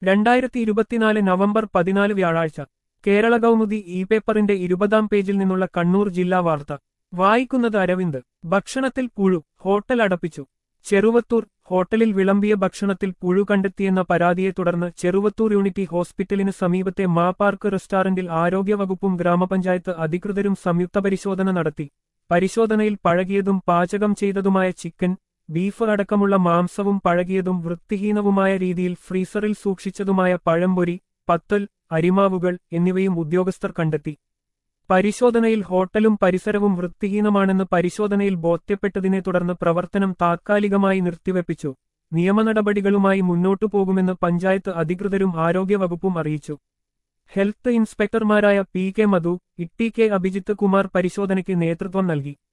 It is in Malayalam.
രണ്ടായിരത്തി ഇരുപത്തിനാല് നവംബർ പതിനാല് വ്യാഴാഴ്ച കേരള കൗമുദി ഇ പേപ്പറിന്റെ ഇരുപതാം പേജിൽ നിന്നുള്ള കണ്ണൂർ ജില്ലാ വാർത്ത വായിക്കുന്നത് അരവിന്ദ് ഭക്ഷണത്തിൽ പുഴു ഹോട്ടൽ അടപ്പിച്ചു ചെറുവത്തൂർ ഹോട്ടലിൽ വിളമ്പിയ ഭക്ഷണത്തിൽ പുഴു കണ്ടെത്തിയെന്ന പരാതിയെ തുടർന്ന് ചെറുവത്തൂർ യൂണിറ്റി ഹോസ്പിറ്റലിന് സമീപത്തെ മാ പാർക്ക് റെസ്റ്റോറന്റിൽ ആരോഗ്യവകുപ്പും ഗ്രാമപഞ്ചായത്ത് അധികൃതരും സംയുക്ത പരിശോധന നടത്തി പരിശോധനയിൽ പഴകിയതും പാചകം ചെയ്തതുമായ ചിക്കൻ ബീഫ് അടക്കമുള്ള മാംസവും പഴകിയതും വൃത്തിഹീനവുമായ രീതിയിൽ ഫ്രീസറിൽ സൂക്ഷിച്ചതുമായ പഴംപൊരി പത്തൽ അരിമാവുകൾ എന്നിവയും ഉദ്യോഗസ്ഥർ കണ്ടെത്തി പരിശോധനയിൽ ഹോട്ടലും പരിസരവും വൃത്തിഹീനമാണെന്ന് പരിശോധനയിൽ ബോധ്യപ്പെട്ടതിനെ തുടർന്ന് പ്രവർത്തനം താത്കാലികമായി നിർത്തിവെപ്പിച്ചു നിയമനടപടികളുമായി മുന്നോട്ടു പോകുമെന്ന് പഞ്ചായത്ത് അധികൃതരും ആരോഗ്യവകുപ്പും അറിയിച്ചു ഹെൽത്ത് ഇൻസ്പെക്ടർമാരായ P K Madhu Itty K Abhijith Kumar പരിശോധനയ്ക്ക് നേതൃത്വം നൽകി